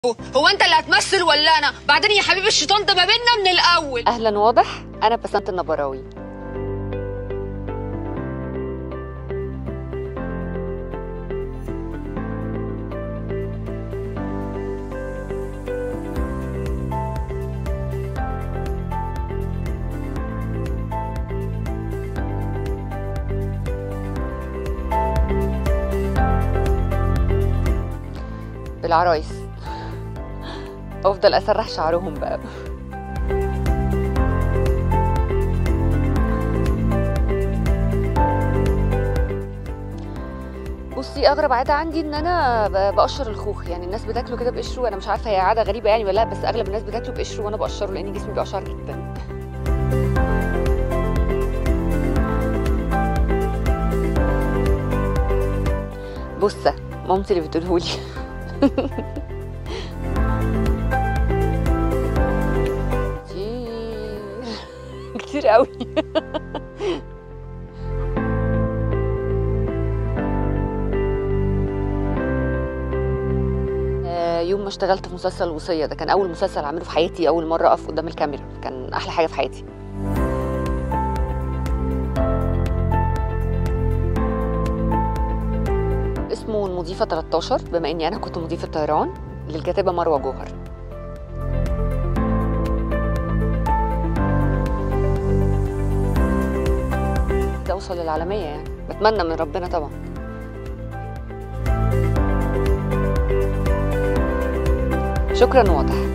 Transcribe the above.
هو انت اللي هتمثل ولا انا بعدين يا حبيبي الشيطان ده ما بيننا من الاول اهلا واضح انا بسنت النبراوي بالعرايس افضل اسرح شعرهم بقى بصي اغرب عاده عندي ان انا ب- بقشر الخوخ يعني الناس بتاكله كده بقشره انا مش عارفه هي عاده غريبه يعني ولا لا بس اغلب الناس بتاكله بقشره وانا بقشره لان جسمي بيقشر جدا بصه مامتي اللي بتقولهولي كتير كتير قوي آه، يوم ما اشتغلت في مسلسل الوصية ده كان أول مسلسل أعمله في حياتي أول مرة أقف قدام الكاميرا كان أحلى حاجة في حياتي اسمه المضيفة 13 بما إني أنا كنت مضيفة طيران للكاتبة مروة جوهر ده أوصل للعالمية يعني بتمنى من ربنا طبعا شكرا واضح